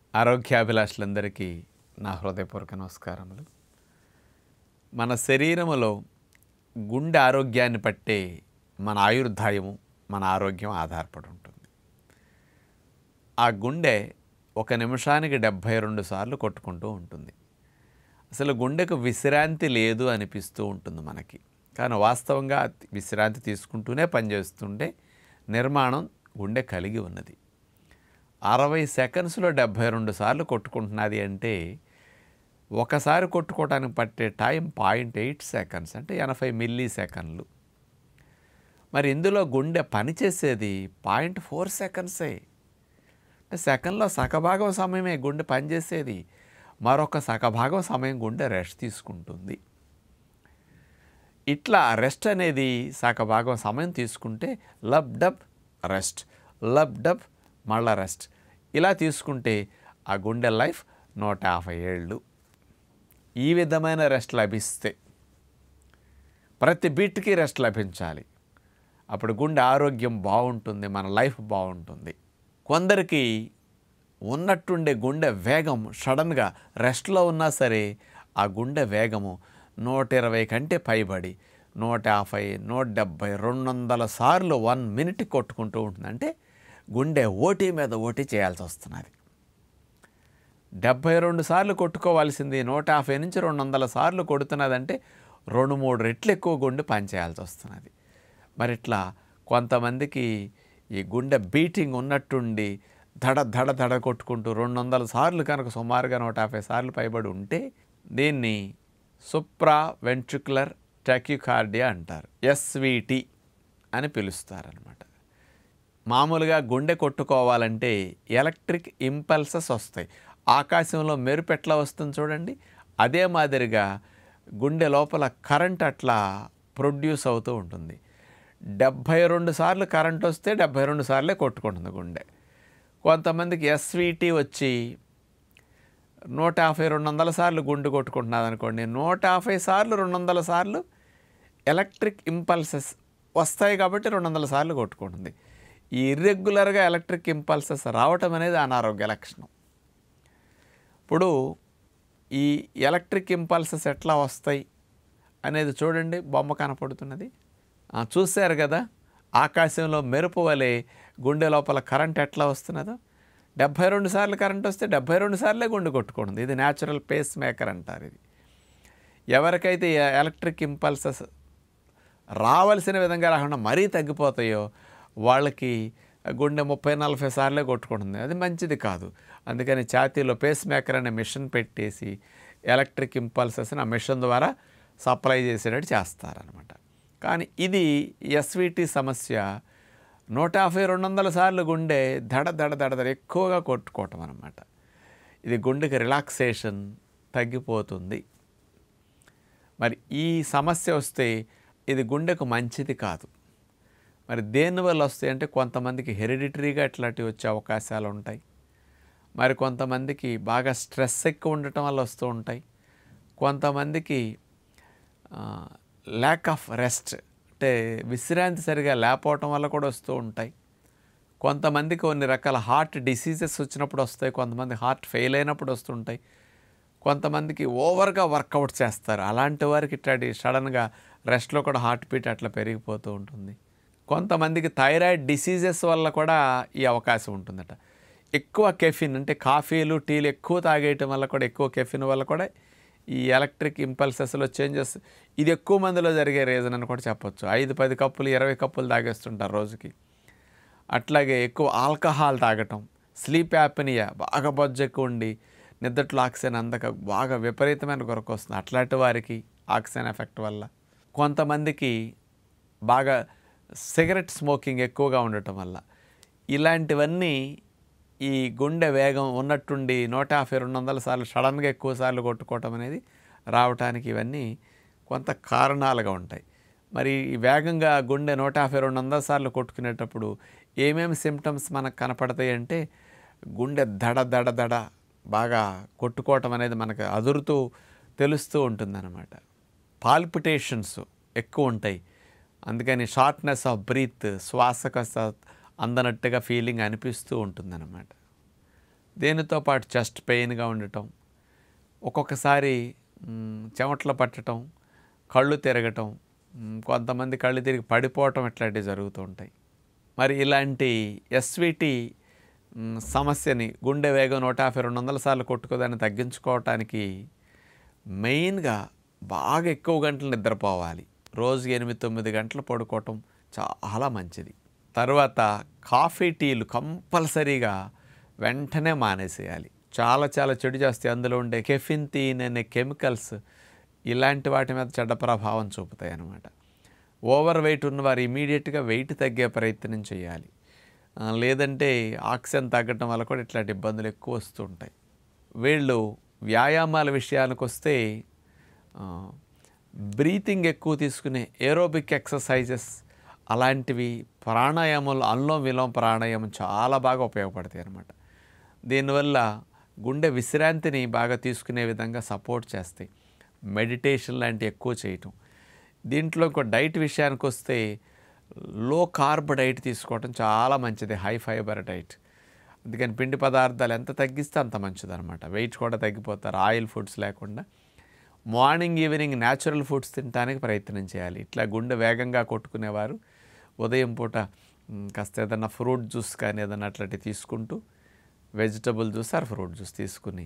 ఆరోగ్యాభిలాషులందరికీ నా హృదయపూర్వక నమస్కారములు మన శరీరములో గుండె ఆరోగ్యాన్ని పట్టే మన ఆయుర్దాయము మన ఆరోగ్యం ఆధారపడి ఉంటుంది ఆ గుండె ఒక నిమిషానికి డెబ్భై రెండు సార్లు కొట్టుకుంటూ ఉంటుంది అసలు గుండెకు విశ్రాంతి లేదు అనిపిస్తూ ఉంటుంది మనకి కానీ వాస్తవంగా విశ్రాంతి తీసుకుంటూనే పనిచేస్తుంటే నిర్మాణం గుండె కలిగి ఉన్నది అరవై సెకండ్స్లో డెబ్భై రెండు సార్లు కొట్టుకుంటున్నది అంటే ఒకసారి కొట్టుకోవడానికి పట్టే టైం పాయింట్ ఎయిట్ సెకండ్స్ అంటే ఎనభై మిల్లీ సెకండ్లు మరి ఇందులో గుండె పనిచేసేది పాయింట్ ఫోర్ సెకండ్సే అంటే సెకండ్లో సగభాగం సమయమే గుండె పనిచేసేది మరొక సగభాగం సమయం గుండె రెస్ట్ తీసుకుంటుంది ఇట్లా రెస్ట్ అనేది సగభాగం సమయం తీసుకుంటే lub dub rest lub dub మళ్ళా రెస్ట్ ఇలా తీసుకుంటే ఆ గుండె లైఫ్ నూట యాభై ఏళ్ళు ఈ విధమైన రెస్ట్ లభిస్తే ప్రతి బీట్కి రెస్ట్ లభించాలి అప్పుడు గుండె ఆరోగ్యం బాగుంటుంది మన లైఫ్ బాగుంటుంది కొందరికి ఉన్నట్టుండే గుండె వేగం సడన్గా రెస్ట్లో ఉన్నా సరే ఆ గుండె వేగము నూట ఇరవై కంటే పైబడి నూట యాభై నూట డెబ్భై రెండు వందల సార్లు వన్ మినిట్ కొట్టుకుంటూ ఉంటుంది అంటే గుండె ఓటీ మీద ఓటీ చేయాల్సి వస్తున్నది డెబ్భై రెండు సార్లు కొట్టుకోవాల్సింది నూట యాభై నుంచి రెండు వందల సార్లు కొడుతున్నదంటే రెండు మూడు రెట్లు ఎక్కువ గుండె పనిచేయాల్సి వస్తున్నది మరి ఇట్లా కొంతమందికి ఈ గుండె బీటింగ్ ఉన్నట్టుండి దడ దడ దడ కొట్టుకుంటూ రెండు వందల సార్లు కనుక సుమారుగా నూట యాభై సార్లు పైబడి ఉంటే దీన్ని సుప్రా వెంట్రికులర్ టెక్యుకార్డియా అంటారు ఎస్విటి అని పిలుస్తారనమాట మామూలుగా గుండె కొట్టుకోవాలంటే ఎలక్ట్రిక్ ఇంపల్సెస్ వస్తాయి ఆకాశంలో మెరుపు ఎట్లా వస్తుంది చూడండి అదే మాదిరిగా గుండె లోపల కరెంట్ అట్లా ప్రొడ్యూస్ అవుతూ ఉంటుంది డెబ్భై రెండు సార్లు కరెంట్ వస్తే డెబ్భై రెండు సార్లే కొట్టుకుంటుంది గుండె కొంతమందికి ఎస్విటి వచ్చి నూట యాభై రెండు వందల సార్లు గుండు కొట్టుకుంటున్నది అనుకోండి నూట యాభై సార్లు రెండు వందల సార్లు ఎలక్ట్రిక్ ఇంపల్సెస్ వస్తాయి కాబట్టి రెండు వందల సార్లు కొట్టుకుంటుంది ఈ ఇర్రెగ్యులర్గా ఎలక్ట్రిక్ ఇంపల్సెస్ రావటం అనేది అనారోగ్య లక్షణం ఇప్పుడు ఈ ఎలక్ట్రిక్ ఇంపల్సెస్ ఎట్లా వస్తాయి అనేది చూడండి బొమ్మ కనపడుతున్నది ఆ, చూశారు కదా ఆకాశంలో మెరుపు వలె గుండె లోపల కరెంట్ ఎట్లా వస్తున్నదో డెబ్భై రెండు సార్లు కరెంట్ వస్తే డెబ్భై రెండు సార్లే గుండె కొట్టుకుంటుంది ఇది న్యాచురల్ పేస్ మేకర్ అంటారు ఇది ఎవరికైతే ఈ ఎలక్ట్రిక్ ఇంపల్సెస్ రావాల్సిన విధంగా రాకుండా మరీ తగ్గిపోతాయో వాళ్ళకి గుండె ముప్పై నలభై సార్లే కొట్టుకుంటుంది అది మంచిది కాదు అందుకని ఛాతీలో పేస్ మేకర్ అనే మిషన్ పెట్టేసి ఎలక్ట్రిక్ ఇంపల్సెస్ని ఆ మిషన్ ద్వారా సప్లై చేసేటట్టు చేస్తారనమాట కానీ ఇది ఎస్విటి సమస్య నూట యాభై రెండు వందల సార్లు గుండె దడ దడ దడ దడ ఎక్కువగా కొట్టుకోవటం అనమాట ఇది గుండెకి రిలాక్సేషన్ తగ్గిపోతుంది మరి ఈ సమస్య వస్తే ఇది గుండెకు మంచిది కాదు మరి దేనివల్ల వస్తాయి అంటే కొంతమందికి హెరిడిటరీగా ఇట్లాంటివి వచ్చే అవకాశాలు ఉంటాయి మరి కొంతమందికి బాగా స్ట్రెస్ ఎక్కువ ఉండటం వల్ల వస్తూ ఉంటాయి కొంతమందికి ల్యాక్ ఆఫ్ రెస్ట్ అంటే విశ్రాంతి సరిగా లేకపోవటం వల్ల కూడా వస్తూ ఉంటాయి కొంతమందికి కొన్ని రకాల హార్ట్ డిసీజెస్ వచ్చినప్పుడు వస్తాయి కొంతమంది హార్ట్ ఫెయిల్ అయినప్పుడు వస్తుంటాయి కొంతమందికి ఓవర్గా వర్కౌట్ చేస్తారు అలాంటి వారికి ఇట్లాంటి సడన్గా రెస్ట్లో కూడా హార్ట్ బీట్ అట్లా పెరిగిపోతూ ఉంటుంది కొంతమందికి థైరాయిడ్ డిసీజెస్ వల్ల కూడా ఈ అవకాశం ఉంటుందట ఎక్కువ కెఫిన్ అంటే కాఫీలు టీలు ఎక్కువ తాగేయటం వల్ల కూడా ఎక్కువ కెఫిన్ వల్ల కూడా ఈ ఎలక్ట్రిక్ ఇంపల్సెస్లో చేంజెస్ ఇది ఎక్కువ మందిలో జరిగే రీజన్ అని కూడా చెప్పొచ్చు ఐదు పది కప్పులు ఇరవై కప్పులు తాగేస్తుంటారు రోజుకి అట్లాగే ఎక్కువ ఆల్కహాల్ తాగటం స్లీప్ యాప్నియా బాగా బొజ్జు ఎక్కువ ఉండి నిద్రలో ఆక్సిజన్ అందక బాగా విపరీతమైన కొరకు వస్తుంది అట్లాంటి వారికి ఆక్సిజన్ ఎఫెక్ట్ వల్ల కొంతమందికి బాగా సిగరెట్ స్మోకింగ్ ఎక్కువగా ఉండటం వల్ల ఇలాంటివన్నీ ఈ గుండె వేగం ఉన్నట్టుండి నూట యాభై రెండు వందల సార్లు సడన్గా ఎక్కువ సార్లు కొట్టుకోవటం అనేది రావటానికి ఇవన్నీ కొంత కారణాలుగా ఉంటాయి మరి ఈ వేగంగా గుండె నూట యాభై రెండు వందల సార్లు కొట్టుకునేటప్పుడు ఏమేమి సిమ్టమ్స్ మనకు కనపడతాయి అంటే గుండె దడ దడ దడ బాగా కొట్టుకోవటం అనేది మనకు అదురుతూ తెలుస్తూ ఉంటుందన్నమాట పాల్పిటేషన్స్ ఎక్కువ ఉంటాయి అందుకని షార్ట్నెస్ ఆఫ్ బ్రీత్ శ్వాస కాస్త అందనట్టుగా ఫీలింగ్ అనిపిస్తూ ఉంటుందన్నమాట దేనితో పాటు చెస్ట్ పెయిన్గా ఉండటం ఒక్కొక్కసారి మ్, చెమటలు పట్టడం కళ్ళు తిరగటం మ్, కొంతమంది కళ్ళు తిరిగి పడిపోవటం ఇట్లాంటివి జరుగుతూ ఉంటాయి మరి ఇలాంటి ఎస్విటి మ్, సమస్యని గుండె వేగం నూట యాభై రెండు వందల సార్లు కొట్టుకోదాన్ని తగ్గించుకోవటానికి మెయిన్గా బాగా ఎక్కువ గంటలు నిద్రపోవాలి రోజు ఎనిమిది తొమ్మిది గంటలు పడుకోవటం చాలా మంచిది తర్వాత కాఫీ టీలు కంపల్సరీగా వెంటనే మానేసేయాలి చాలా చాలా చెడు చేస్తాయి అందులో ఉండే కెఫిన్ తీన్ అనే కెమికల్స్ ఇలాంటి వాటి మీద చెడ్డ ప్రభావం చూపుతాయి అన్నమాట ఓవర్ వెయిట్ ఉన్నవారు ఇమీడియట్గా వెయిట్ తగ్గే ప్రయత్నం చేయాలి ఆ, లేదంటే ఆక్సిజన్ తగ్గటం వల్ల కూడా ఇట్లాంటి ఇబ్బందులు ఎక్కువ వస్తుంటాయి వీళ్ళు వ్యాయామాల విషయానికి వస్తే బ్రీతింగ్ ఎక్కువ తీసుకునే ఏరోబిక్ ఎక్సర్సైజెస్ అలాంటివి ప్రాణాయామాలు అనులోమ విలోమ ప్రాణాయామం చాలా బాగా ఉపయోగపడతాయి అన్నమాట దీనివల్ల గుండె విశ్రాంతిని బాగా తీసుకునే విధంగా సపోర్ట్ చేస్తాయి మెడిటేషన్ లాంటి ఎక్కువ చేయటం దీంట్లో ఇంకో డైట్ విషయానికి వస్తే లో కార్బ్ డైట్ తీసుకోవటం చాలా మంచిది హై ఫైబర్ డైట్ అందుకని పిండి పదార్థాలు ఎంత తగ్గిస్తే అంత మంచిది అనమాట వెయిట్ కూడా తగ్గిపోతారు ఆయిల్ ఫుడ్స్ లేకుండా మార్నింగ్ ఈవినింగ్ న్యాచురల్ ఫుడ్స్ తినడానికి ప్రయత్నం చేయాలి ఇట్లా గుండె వేగంగా కొట్టుకునేవారు ఉదయం పూట మ్, కాస్త ఏదన్నా ఫ్రూట్ జ్యూస్ కానీ ఏదన్నా అట్లాంటివి తీసుకుంటూ vegetable juice or fruit juice తీసుకుని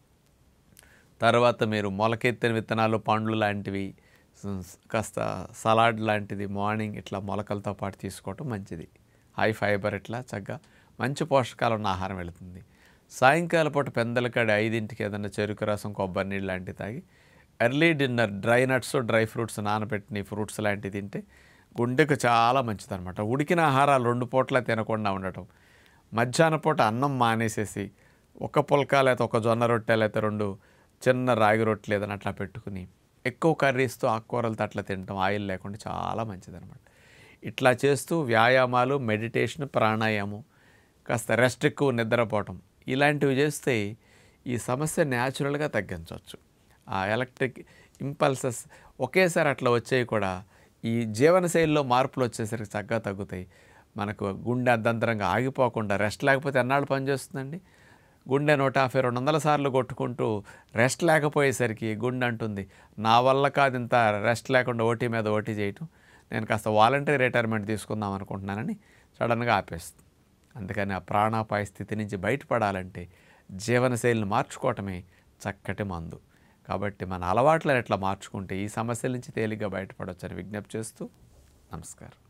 తర్వాత మీరు మొలకెత్తిన విత్తనాలు పండ్లు లాంటివి స- కాస్త సలాడ్ లాంటిది మార్నింగ్ ఇట్లా మొలకలతో పాటు తీసుకోవటం మంచిది హై ఫైబర్ ఇట్లా చక్కగా మంచి పోషకాలు ఉన్న ఆహారం వెళుతుంది సాయంకాల పూట పెందలకాడి ఐదింటికి ఏదైనా చెరుకు రసం కొబ్బరి నీళ్ళు లాంటివి తాగి early dinner dry nuts dry fruits నానబెట్టిన ఫ్రూట్స్ లాంటివి తింటే గుండెకు చాలా మంచిదన్నమాట ఉడికిన ఆహారాలు రెండు పూట్ల తినకుండా ఉండటం మధ్యాహ్న పూట అన్నం మానేసేసి ఒక పుల్క లేకపోతే ఒక జొన్న రొట్టె లేకపోతే రెండు చిన్న రాగి రొట్టెలు ఏదైనా అట్లా పెట్టుకుని ఎక్కువ కర్రీస్తో ఆకుకూరలతో అట్లా తినటం ఆయిల్ లేకుండా చాలా మంచిదన్నమాట ఇట్లా చేస్తూ వ్యాయామాలు మెడిటేషన్ ప్రాణాయామం కాస్త రెస్ట్ ఎక్కువ నిద్రపోవటం ఇలాంటివి చేస్తే ఈ సమస్య న్యాచురల్గా తగ్గించవచ్చు ఆ ఎలక్ట్రిక్ ఇంపల్సెస్ ఒకేసారి అట్లా వచ్చేవి కూడా ఈ జీవనశైలిలో మార్పులు వచ్చేసరికి చక్కగా తగ్గుతాయి మనకు గుండె అర్ధంతరంగా ఆగిపోకుండా రెస్ట్ లేకపోతే ఎన్నాళ్ళు పనిచేస్తుందండి గుండె నూట యాభై రెండు వందల సార్లు కొట్టుకుంటూ రెస్ట్ లేకపోయేసరికి గుండె అంటుంది నా వల్ల కాదు ఇంత రెస్ట్ లేకుండా ఓటీ మీద ఓటీ చేయటం నేను కాస్త వాలంటరీ రిటైర్మెంట్ తీసుకుందాం అనుకుంటున్నానని సడన్గా ఆపేస్తుంది అందుకని ఆ ప్రాణాపాయ స్థితి నుంచి బయటపడాలంటే జీవనశైలిని మార్చుకోవటమే చక్కటి మందు కాబట్టి మన అలవాట్లను ఎట్లా మార్చుకుంటే ఈ సమస్యల నుంచి తేలిగ్గా బయటపడవచ్చని విజ్ఞప్తి చేస్తూ నమస్కారం